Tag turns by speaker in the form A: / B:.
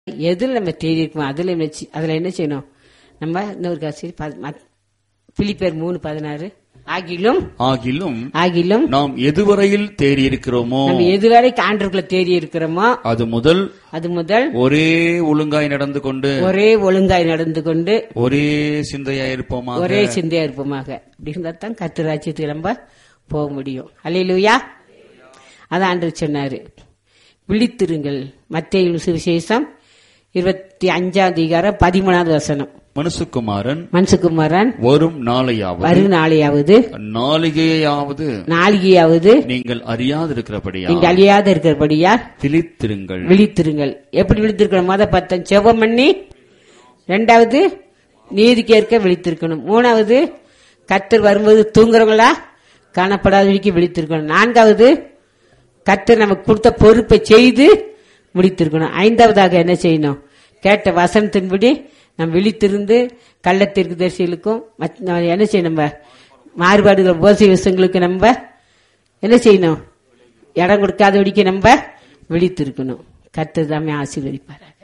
A: எதில் நம்ம தேடி இருக்கோம் அதுல வச்சு அதுல என்ன செய்யணும் நம்ம இன்னொரு காசி பிலிப்பேர் மூணு பதினாறு ஆகிலும்
B: ஆகிலும்
A: ஆகிலும்
B: நாம் எதுவரையில் தேறியிருக்கிறோமோ
A: நம்ம எதுவரை ஆண்டருக்குள்ள தேடி இருக்கிறோமோ
B: அது முதல்
A: அது முதல்
B: ஒரே ஒழுங்காய் நடந்து கொண்டு
A: ஒரே ஒழுங்காய் நடந்து கொண்டு
B: ஒரே சிந்தையாய் இருப்போமா
A: ஒரே சிந்தையா இருப்போமாக அப்படி இருந்தா தான் கத்து ராஜ்யத்துக்கு நம்ம போக முடியும் அல்லையிலுயா அதான் ஆண்டு சொன்னாரு விழித்திருங்கள் மத்திய சுவிசேஷம் இருபத்தி அஞ்சாம் அதிகாரம் பதிமூணாவது வசனம்
B: மனுசுக்குமாரன்
A: மன்சுகுமாரன்
B: வரும் நாளையாவது
A: வரும் நாளையாவது
B: நாளிகையாவது
A: நாளிகையாவது
B: நீங்கள் அறியாதிருக்கிறபடியா
A: நீங்க அழியாத இருக்கிறபடியா
B: திளித்திருங்கள்
A: விழித்திருங்கள் எப்படி விழித்திருக்கணும் மொத பத்தம் செவம் பண்ணி ரெண்டாவது நீதிக்கேற்க விழித்திருக்கணும் மூணாவது கத்தர் வரும்போது தூங்குறவங்களா காணப்படாதவழிக்கு விழித்திருக்கணும் நான்காவது கத்தர் நமக்கு கொடுத்த பொறுப்பை செய்து முடித்திருக்கணும் ஐந்தாவதாக என்ன செய்யணும் கேட்ட வசனத்தின்படி நம்ம விழித்திருந்து கள்ளத்திற்கு தரிசிகளுக்கும் மத்த- நம்ம என்ன செய்யணும் நம்ம மாறுபாடுகள் உபோச விஷயங்களுக்கு நம்ம என்ன செய்யணும் இடம் கொடுக்காதபடிக்கு நம்ம விழித்திருக்கணும் கத்தர் தாமே ஆசீர்வதிப்பாரு